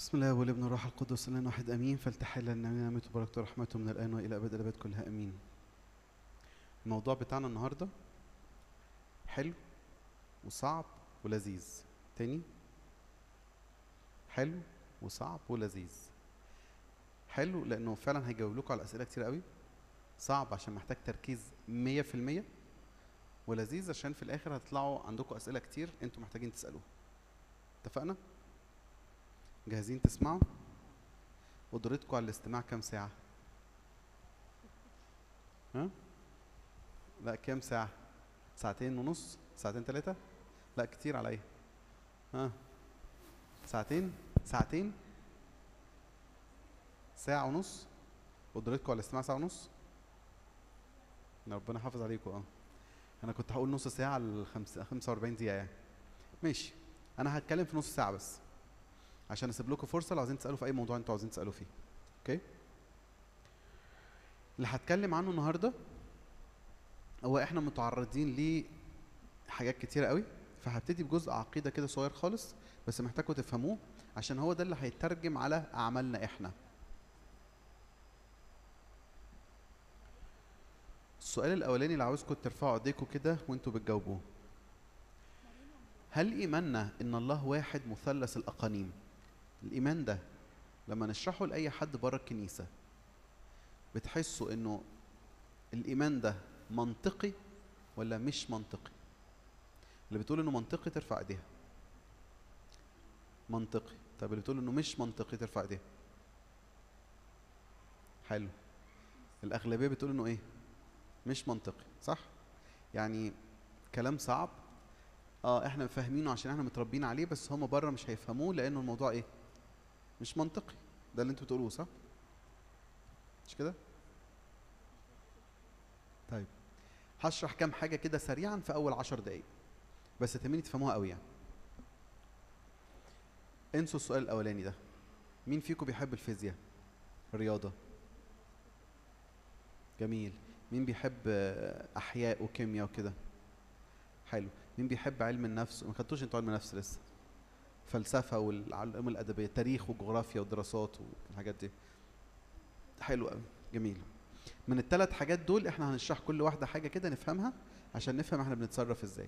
بسم الله والابن والروح القدس الان واحد امين فلتحل لنا نعمته وبركته ورحمته من الان والى ابد الابد كلها امين الموضوع بتاعنا النهارده حلو وصعب ولذيذ تاني حلو وصعب ولذيذ حلو لانه فعلا هيجاوب لكم على اسئله كتير قوي صعب عشان محتاج تركيز 100% ولذيذ عشان في الاخر هتطلعوا عندكم اسئله كتير انتوا محتاجين تسالوها اتفقنا جاهزين تسمعوا قدرتكم على الاستماع كام ساعة؟ ها؟ لا كام ساعة؟ ساعتين ونص؟ ساعتين ثلاثة؟ لا كتير عليا ها؟ ساعتين؟ ساعتين؟ ساعة ونص؟ قدرتكم على الاستماع ساعة ونص؟ ربنا يحافظ عليكم اه انا كنت هقول نص ساعة ل 45 دقيقة يعني ماشي انا هتكلم في نص ساعة بس عشان اسيب لكم فرصه لو عايزين تسالوا في اي موضوع انتوا عايزين تسالوا فيه اوكي اللي هتكلم عنه النهارده هو احنا متعرضين لحاجات كتيره قوي فهبتدي بجزء عقيده كده صغير خالص بس محتاجكم تفهموه عشان هو ده اللي هيترجم على اعمالنا احنا السؤال الاولاني اللي عاوزكم ترفعوا ايديكم كده وانتوا بتجاوبوه هل ايماننا ان الله واحد مثلث الاقانيم الايمان ده لما نشرحه لاي حد بره الكنيسه بتحسوا انه الايمان ده منطقي ولا مش منطقي اللي بتقول انه منطقي ترفع ايديها منطقي طب اللي بتقول انه مش منطقي ترفع ايديها حلو الاغلبيه بتقول انه ايه مش منطقي صح يعني كلام صعب اه احنا فاهمينه عشان احنا متربيين عليه بس هم بره مش هيفهموه لانه الموضوع ايه مش منطقي ده اللي انتوا بتقولوه صح مش كده طيب هشرح كام حاجه كده سريعا في اول عشر دقايق بس تهمني تفهموها قوي يعني انسوا السؤال الاولاني ده مين فيكم بيحب الفيزياء الرياضه جميل مين بيحب احياء وكيمياء وكده حلو مين بيحب علم النفس ما خدتوش انتوا علم النفس لسه فلسفه والعلوم الادبيه تاريخ وجغرافيا ودراسات والحاجات دي حلو قوي جميل من الثلاث حاجات دول احنا هنشرح كل واحده حاجه كده نفهمها عشان نفهم احنا بنتصرف ازاي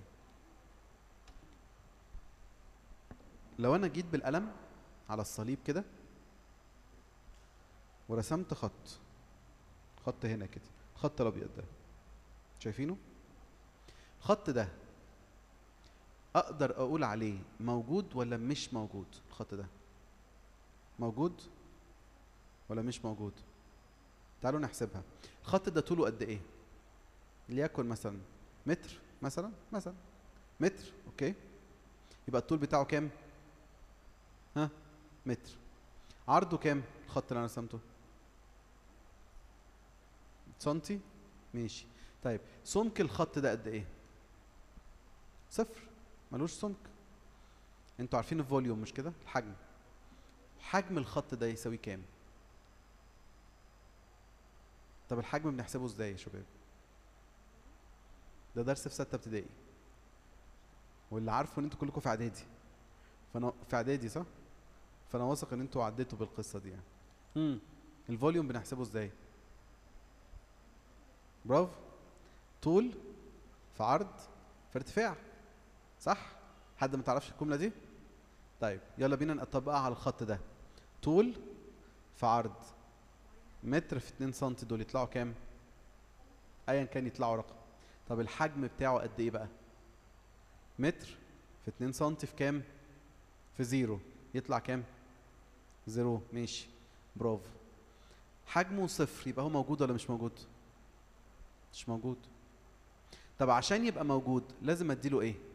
لو انا جيت بالقلم على الصليب كده ورسمت خط خط هنا كده الخط الابيض ده شايفينه الخط ده اقدر اقول عليه موجود ولا مش موجود الخط ده موجود ولا مش موجود تعالوا نحسبها الخط ده طوله قد ايه ليكن مثلا متر مثلا مثلا متر اوكي يبقى الطول بتاعه كام ها متر عرضه كام الخط اللي انا رسمته سنتي ماشي طيب سمك الخط ده قد ايه صفر ملوش سمك انتوا عارفين الفوليوم مش كده الحجم حجم الخط ده يساوي كام طب الحجم بنحسبه ازاي يا شباب ده درس في ستة ابتدائي واللي عارفه ان انتوا كلكم في اعدادي فانا في اعدادي صح فانا واثق ان انتوا عديتوا بالقصه دي يعني امم الفوليوم بنحسبه ازاي برافو طول في عرض في ارتفاع صح حد ما تعرفش الجمله دي طيب يلا بينا نطبقها على الخط ده طول في عرض متر في 2 سم دول يطلعوا كام ايا كان يطلعوا رقم طب الحجم بتاعه قد ايه بقى متر في 2 سم في كام في زيرو يطلع كام زيرو ماشي برافو حجمه صفر يبقى هو موجود ولا مش موجود مش موجود طب عشان يبقى موجود لازم اديله ايه